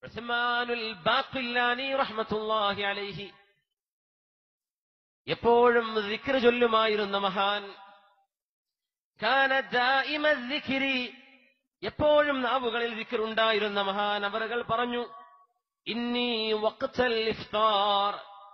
ഉസ്മാനുൽ ബാഖില്ലാനി റഹ്മത്തുള്ളാഹി അലൈഹി എപ്പോഴും ദിക്ർ ചൊല്ലുമായിരുന്ന മഹാൻ കാന ദായിമ ദിക്രി എപ്പോഴും നാവുകളിൽ ദിക്ർ ഉണ്ടായിരുന്ന മഹാൻ അവറുകൾ പറഞ്ഞു ഇന്നി വഖ്തൽ ഇഫ്താർ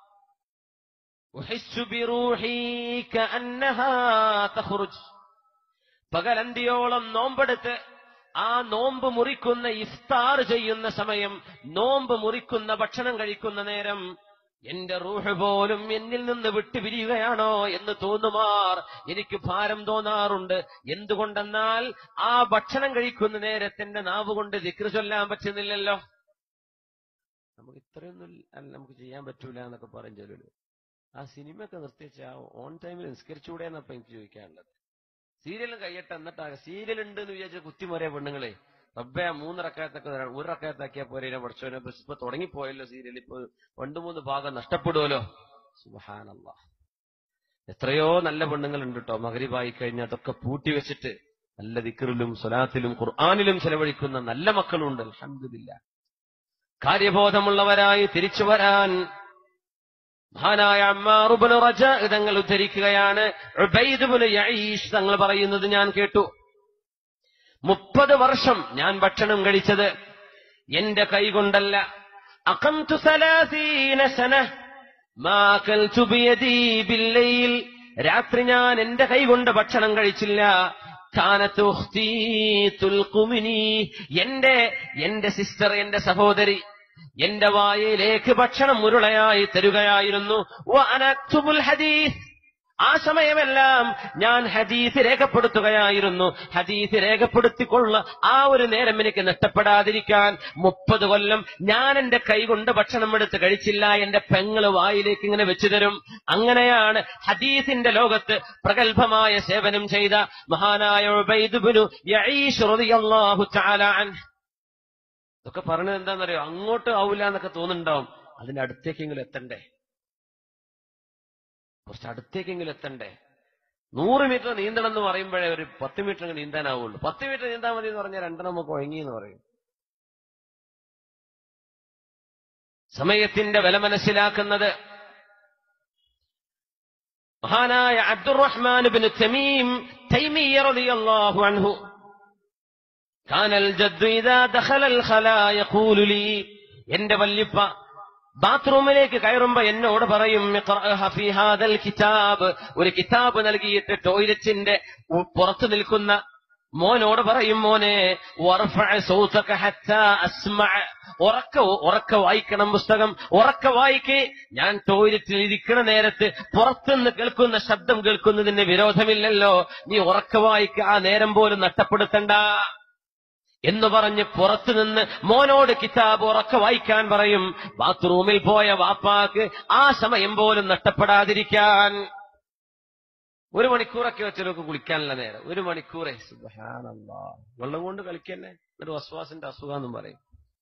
ഉഹിസ്സു ബിറൂഹി കഅന്നഹാ തഖ്റുജ് പകലന്തിയോളം നോമ്പെടുത്ത് ആ നോമ്പ് മുറിക്കുന്ന ഇഫ്താർ ചെയ്യുന്ന സമയം നോമ്പ് മുറിക്കുന്ന ഭക്ഷണം കഴിക്കുന്ന നേരം എന്റെ റൂഹ് പോലും എന്നിൽ നിന്ന് വിട്ടുപിരിയുകയാണോ എന്ന് തോന്നുമാർ എനിക്ക് ഭാരം തോന്നാറുണ്ട് എന്തുകൊണ്ടെന്നാൽ ആ ഭക്ഷണം കഴിക്കുന്ന നേരത്തിന്റെ നാവ് കൊണ്ട് ദിക്ർ ചൊല്ലാൻ പറ്റുന്നില്ലല്ലോ നമുക്ക് ഇത്രയൊന്നും അല്ല നമുക്ക് ചെയ്യാൻ പറ്റൂല എന്നൊക്കെ പറയും ചിലര് ആ സിനിമയൊക്കെ നിർത്തിച്ച് ആ ഓൺ ടൈമിൽ നിസ്കരിച്ചുകൂടെ എന്നപ്പോ എനിക്ക് ചോദിക്കാനുള്ളത് സീരിയലും കഴിയട്ടെ എന്നിട്ടാ സീരിയൽ ഉണ്ട് എന്ന് വിചാരിച്ച കുത്തിമൊരേ പെണ്ണുങ്ങളെ റബ്ബെ മൂന്നിറക്കാത്തൊക്കെ ഒരു റക്കാത്താക്കിയാ പോരെ പഠിച്ചോനെ ഇപ്പൊ തുടങ്ങിപ്പോയല്ലോ സീരിയൽ ഇപ്പൊ രണ്ടു മൂന്ന് ഭാഗം നഷ്ടപ്പെടുമല്ലോ സുബഹാനല്ല എത്രയോ നല്ല പെണ്ണുങ്ങൾ ഉണ്ട് കേട്ടോ മകരിവായി കഴിഞ്ഞാൽ അതൊക്കെ പൂട്ടി വെച്ചിട്ട് നല്ല ദിക്കറിലും സ്വലാത്തിലും ഖുർആാനിലും ചെലവഴിക്കുന്ന നല്ല മക്കളുണ്ട് അൽഹംദുലില്ലാ കാര്യബോധമുള്ളവരായി തിരിച്ചു വരാൻ മഹാനായ അമ്മാറുബുൽ റജ തങ്ങൾ ഉദ്ധരിക്കുകയാണ് ഉബൈദുബുൽ യഈഷ് തങ്ങൾ പറയുന്നത് ഞാൻ കേട്ടു മുപ്പത് വർഷം ഞാൻ ഭക്ഷണം കഴിച്ചത് എന്റെ കൈകൊണ്ടല്ല അഖംതു സലാസീന സന മാ അകൽതു ബിയദി ബില്ലൈൽ രാത്രി ഞാൻ എന്റെ കൈകൊണ്ട് ഭക്ഷണം കഴിച്ചില്ല കാനത്ത് ഉഖ്തി തുൽഖുമിനി എന്റെ എന്റെ സിസ്റ്റർ എന്റെ സഹോദരി എന്റെ വായയിലേക്ക് ഭക്ഷണം ഉരുളയായി തരുകയായിരുന്നു വഅനക്തുബുൽ ഹദീസ് ആ സമയമെല്ലാം ഞാൻ ഹദീസ് രേഖപ്പെടുത്തുകയായിരുന്നു ഹദീസ് രേഖപ്പെടുത്തിക്കൊള്ള ആ ഒരു നേരം എനിക്ക് നഷ്ടപ്പെടാതിരിക്കാൻ മുപ്പത് കൊല്ലം ഞാൻ എന്റെ കൈകൊണ്ട് ഭക്ഷണം എടുത്ത് കഴിച്ചില്ല എന്റെ പെങ്ങള് വായിലേക്ക് ഇങ്ങനെ വെച്ചു തരും അങ്ങനെയാണ് ഹദീസിന്റെ ലോകത്ത് പ്രഗത്ഭമായ സേവനം ചെയ്ത മഹാനായ ഉബൈദുബ്നു യഈഷ് റളിയല്ലാഹു തആല അൻഹു ഇതൊക്കെ പറഞ്ഞത് എന്താണെന്നറിയോ അങ്ങോട്ട് ആവില്ല എന്നൊക്കെ തോന്നുന്നുണ്ടാവും അതിന്റെ അടുത്തേക്കെങ്കിലും എത്തണ്ടേ കുറച്ച് അടുത്തേക്കെങ്കിലും എത്തണ്ടേ നൂറ് മീറ്റർ നീന്തണം എന്ന് പറയുമ്പോഴേ ഒരു പത്ത് മീറ്റർ നീന്താനാവുള്ളൂ പത്ത് മീറ്റർ നീന്താൻ മതി എന്ന് പറഞ്ഞാൽ രണ്ടെണ്ണം നമുക്ക് ഒഴങ്ങി എന്ന് പറയും സമയത്തിന്റെ വില മനസ്സിലാക്കുന്നത് മഹാനായ അബ്ദുറഹ്മാൻ ബിൻ തമീം തൈമിയ റളിയല്ലാഹു അൻഹു كان الجد إذا دخل الخلاء يقول لي എന്റെ വല്യപ്പ ബാത്റൂമിലേക്ക് കയറുമ്പോ എന്നോട് പറയും "ഇഖ്റഅഹ ഫീ ഹാദൽ കിതാബ് ഒരു കിതാബ് നൽകിയിട്ട് ടോയ്ലറ്റിന്റെ ഉ- പുറത്ത് നിൽക്കുന്ന മോനോട് പറയും മോനെ വർഫഅ സൗതക ഹത്താ അസ്മഅ ഉറക്ക ഉറക്ക വായിക്കണം പുസ്തകം ഉറക്ക വായിക്ക് ഞാൻ ടോയ്ലറ്റിൽ ഇരിക്കണ നേരത്ത് പുറത്തുനിന്ന് കേൾക്കുന്ന ശബ്ദം കേൾക്കുന്നതിന് വിരോധമില്ലല്ലോ നീ ഉറക്ക വായിക്ക ആ നേരം പോലും നഷ്ടപ്പെടുത്തണ്ട എന്ന് പറഞ്ഞ് പുറത്തുനിന്ന് മോനോട് കിതാബ് ഉറക്കെ വായിക്കാൻ പറയും ബാത്റൂമിൽ പോയ വാപ്പാക്ക് ആ സമയം പോലും നഷ്ടപ്പെടാതിരിക്കാൻ ഒരു മണിക്കൂറൊക്കെ വെച്ചൊക്കെ കുളിക്കാനുള്ള നേരം ഒരു മണിക്കൂറേ സുബ്ഹാനല്ലാ വെള്ളം കൊണ്ട് കളിക്കന്നെ ഒരു വസ്വാസിന്റെ അസുഖം പറയും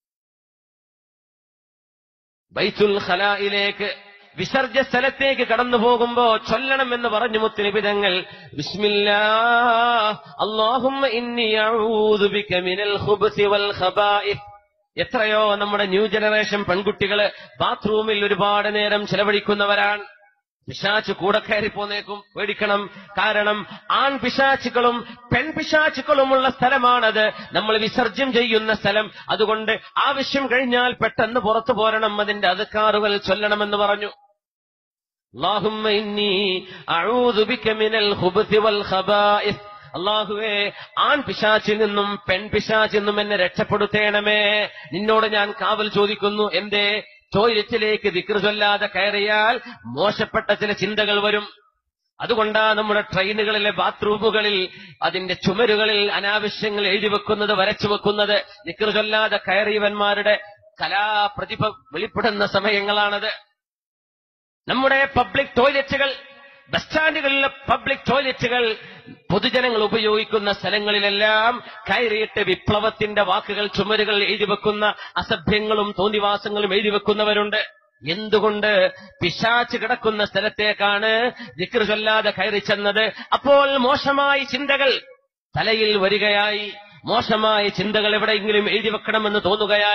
ബൈത്തുൽ ഖലായിലേക്ക് വിസർജ സ്ഥലത്തേക്ക് കടന്നു പോകുമ്പോ ചൊല്ലണം എന്ന് പറഞ്ഞു മുത്തുനിബിതങ്ങൾ ബിസ്മില്ലാ അല്ലാഹുമ്മ ഇന്നി അഊദു ബിക മിനൽ ഖുബ്സി വൽ ഖബായിസ് എത്രയോ നമ്മുടെ ന്യൂ ജനറേഷൻ പെൺകുട്ടികള് ബാത്റൂമിൽ ഒരുപാട് നേരം ചെലവഴിക്കുന്നവരാണ് പിശാച്ച് കൂടെ കയറി പോന്നേക്കും പേടിക്കണം കാരണം ആൺ പിശാച്ചുക്കളും പെൺ പിശാച്ചുക്കളുമുള്ള സ്ഥലമാണത് നമ്മൾ വിസർജ്യം ചെയ്യുന്ന സ്ഥലം അതുകൊണ്ട് ആവശ്യം കഴിഞ്ഞാൽ പെട്ടെന്ന് പുറത്തു പോരണം അതിന്റെ അധികാറുകൾ ചൊല്ലണമെന്ന് പറഞ്ഞു اللهم إني أعوذ بك من الخبث والخبائث അള്ളാഹുവേ ആൺ പിശാച്ചിൽ നിന്നും പെൺ പിശാച്ചിൽ നിന്നും എന്നെ രക്ഷപ്പെടുത്തേണമേ നിന്നോട് ഞാൻ കാവൽ ചോദിക്കുന്നു എന്തേ ടോയ്ലറ്റിലേക്ക് ദിക്ർ ചൊല്ലാതെ കയറിയാൽ മോശപ്പെട്ട ചില ചിന്തകൾ വരും അതുകൊണ്ടാ നമ്മുടെ ട്രെയിനുകളിലെ ബാത്റൂമുകളിൽ അതിന്റെ ചുമരുകളിൽ അനാവശ്യങ്ങൾ എഴുതി വെക്കുന്നത് വരച്ചു വെക്കുന്നത് ദിക്ർ ചൊല്ലാതെ കയറിയവന്മാരുടെ കലാപ്രതിഭ വെളിപ്പെടുന്ന സമയങ്ങളാണത് നമ്മുടെ പബ്ലിക് ടോയ്ലറ്റുകൾ ബസ് സ്റ്റാൻഡുകളിലെ പബ്ലിക് ടോയ്ലറ്റുകൾ പൊതുജനങ്ങൾ ഉപയോഗിക്കുന്ന സ്ഥലങ്ങളിലെല്ലാം കയറിയിട്ട് വിപ്ലവത്തിന്റെ വാക്കുകൾ ചുമരുകൾ എഴുതി വെക്കുന്ന അസഭ്യങ്ങളും തോന്നിവാസങ്ങളും എഴുതി വെക്കുന്നവരുണ്ട് എന്തുകൊണ്ട് പിശാച്ച് കിടക്കുന്ന സ്ഥലത്തേക്കാണ് ദിക്ർ ചൊല്ലാതെ കയറി ചെന്നത് അപ്പോൾ മോശമായ ചിന്തകൾ തലയിൽ വരികയായി മോശമായ ചിന്തകൾ എവിടെയെങ്കിലും എഴുതി വെക്കണമെന്ന് തോന്നുകയായി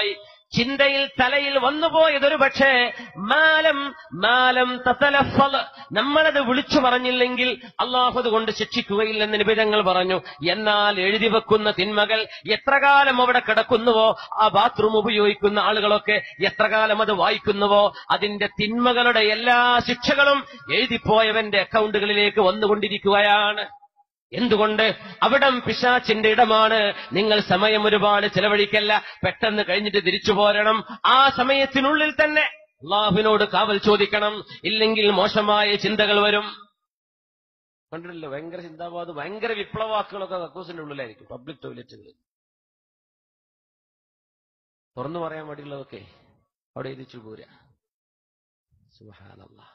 ചിന്തയിൽ തലയിൽ വന്നുപോയതൊരു പക്ഷേ മാലം മാലം തത്തലഫൽ നമ്മളത് വിളിച്ചു പറഞ്ഞില്ലെങ്കിൽ അള്ളാഹു അതുകൊണ്ട് ശിക്ഷിക്കുകയില്ലെന്ന് നിബിധങ്ങൾ പറഞ്ഞു എന്നാൽ എഴുതി വെക്കുന്ന തിന്മകൾ എത്ര കാലം അവിടെ കിടക്കുന്നുവോ ആ ബാത്റൂം ഉപയോഗിക്കുന്ന ആളുകളൊക്കെ എത്ര കാലം അത് വായിക്കുന്നുവോ അതിന്റെ തിന്മകളുടെ എല്ലാ ശിക്ഷകളും എഴുതിപ്പോയവന്റെ അക്കൗണ്ടുകളിലേക്ക് വന്നുകൊണ്ടിരിക്കുകയാണ് എന്തുകൊണ്ട് അവിടം പിശാച്ചിന്റെ ഇടമാണ് നിങ്ങൾ സമയം ഒരുപാട് ചെലവഴിക്കല്ല പെട്ടെന്ന് കഴിഞ്ഞിട്ട് തിരിച്ചു പോരണം ആ സമയത്തിനുള്ളിൽ തന്നെ അള്ളാഹുവിനോട് കാവൽ ചോദിക്കണം ഇല്ലെങ്കിൽ മോശമായ ചിന്തകൾ വരും കണ്ടിട്ടില്ല ഭയങ്കര ചിന്താബാധ ഭയങ്കര വിപ്ലവാക്കുകളൊക്കെ കക്കൂസിന്റെ ഉള്ളിലായിരിക്കും പബ്ലിക് ടോയ്ലറ്റുകൾ തുറന്നു പറയാൻ വേണ്ടിയുള്ളതൊക്കെ അവിടെ എഴുതിച്ചു പോരാ സുഹാനല്ലാ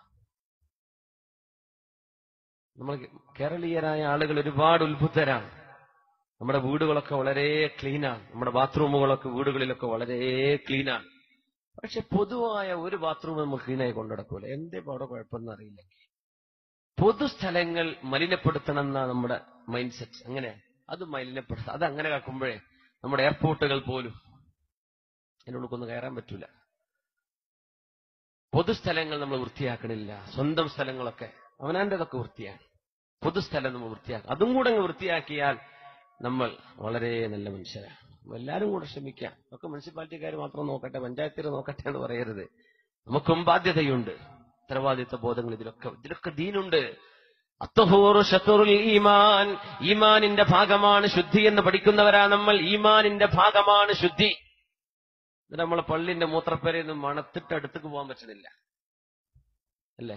നമ്മൾ കേരളീയരായ ആളുകൾ ഒരുപാട് ഉത്ഭുതരാണ് നമ്മുടെ വീടുകളൊക്കെ വളരെ ക്ലീനാണ് നമ്മുടെ ബാത്റൂമുകളൊക്കെ വീടുകളിലൊക്കെ വളരെ ക്ലീനാണ് പക്ഷെ പൊതുവായ ഒരു ബാത്റൂം നമ്മൾ ക്ലീനായി കൊണ്ടുനടക്കൂല എന്തേ ഇപ്പൊ അവിടെ കുഴപ്പമൊന്നും അറിയില്ല പൊതുസ്ഥലങ്ങൾ മലിനപ്പെടുത്തണം എന്നാ നമ്മുടെ മൈൻഡ് സെറ്റ് അങ്ങനെ അത് മലിനപ്പെടുത്ത അത് അങ്ങനെ കാക്കുമ്പോഴേ നമ്മുടെ എയർപോർട്ടുകൾ പോലും അതിനുള്ളിൽ കയറാൻ പറ്റൂല പൊതുസ്ഥലങ്ങൾ നമ്മൾ വൃത്തിയാക്കണില്ല സ്വന്തം സ്ഥലങ്ങളൊക്കെ അവനാന്റേതൊക്കെ വൃത്തിയാണ് പൊതുസ്ഥലം നമ്മൾ വൃത്തിയാക്കും അതും കൂടെ അങ്ങ് വൃത്തിയാക്കിയാൽ നമ്മൾ വളരെ നല്ല മനുഷ്യരാണ് എല്ലാവരും കൂടെ ശ്രമിക്കാം ഒക്കെ മുനിസിപ്പാലിറ്റിക്കാർ മാത്രം നോക്കട്ടെ പഞ്ചായത്തിൽ നോക്കട്ടെ എന്ന് പറയരുത് നമുക്കും ബാധ്യതയുണ്ട് ഉത്തരവാദിത്വ ബോധങ്ങൾ ഇതിലൊക്കെ ഇതിലൊക്കെ ദീനുണ്ട് അത്തഹൂറു ഷത്തുറുൽ ഈമാൻ ഈമാനിന്റെ ഭാഗമാണ് ശുദ്ധി എന്ന് പഠിക്കുന്നവരാ നമ്മൾ ഈമാനിന്റെ ഭാഗമാണ് ശുദ്ധി എന്നിട്ട് നമ്മളെ പള്ളിന്റെ മൂത്രപ്പേരയൊന്നും മണത്തിട്ട് അടുത്തേക്ക് പോകാൻ പറ്റുന്നില്ല അല്ലേ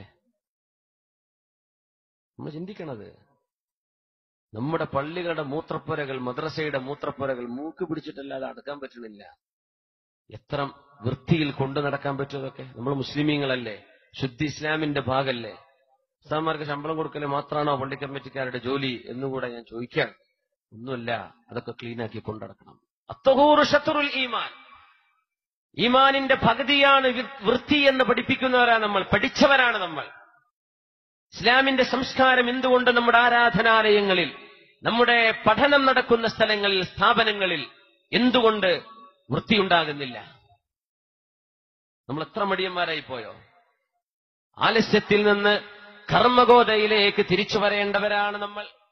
നമ്മൾ ചിന്തിക്കണത് നമ്മുടെ പള്ളികളുടെ മൂത്രപ്പുരകൾ മദ്രസയുടെ മൂത്രപ്പുരകൾ മൂക്ക് പിടിച്ചിട്ടല്ലാതെ അടക്കാൻ പറ്റണില്ല എത്ര വൃത്തിയിൽ കൊണ്ടു നടക്കാൻ പറ്റുമതൊക്കെ നമ്മൾ മുസ്ലിമീങ്ങളല്ലേ ശുദ്ധി ഇസ്ലാമിന്റെ ഭാഗല്ലേ ഉസ്താന്മാർക്ക് ശമ്പളം കൊടുക്കല് മാത്രമാണോ പള്ളി കമ്മിറ്റിക്കാരുടെ ജോലി എന്നുകൂടെ ഞാൻ ചോദിക്കാൻ ഒന്നുമല്ല അതൊക്കെ ക്ലീനാക്കി കൊണ്ടടക്കണം അത്തഹൂറു ഷത്തുറുൽ ഈമാൻ ഈമാനിന്റെ പകുതിയാണ് വി- വൃത്തി എന്ന് പഠിപ്പിക്കുന്നവരാ നമ്മൾ പഠിച്ചവരാണ് നമ്മൾ ഇസ്ലാമിന്റെ സംസ്കാരം എന്തുകൊണ്ട് നമ്മുടെ ആരാധനാലയങ്ങളിൽ നമ്മുടെ പഠനം നടക്കുന്ന സ്ഥലങ്ങളിൽ സ്ഥാപനങ്ങളിൽ എന്തുകൊണ്ട് വൃത്തിയുണ്ടാകുന്നില്ല നമ്മൾ എത്ര മടിയന്മാരായി പോയോ ആലസ്യത്തിൽ നിന്ന് കർമ്മഗോതയിലേക്ക് തിരിച്ചു വരേണ്ടവരാണ് നമ്മൾ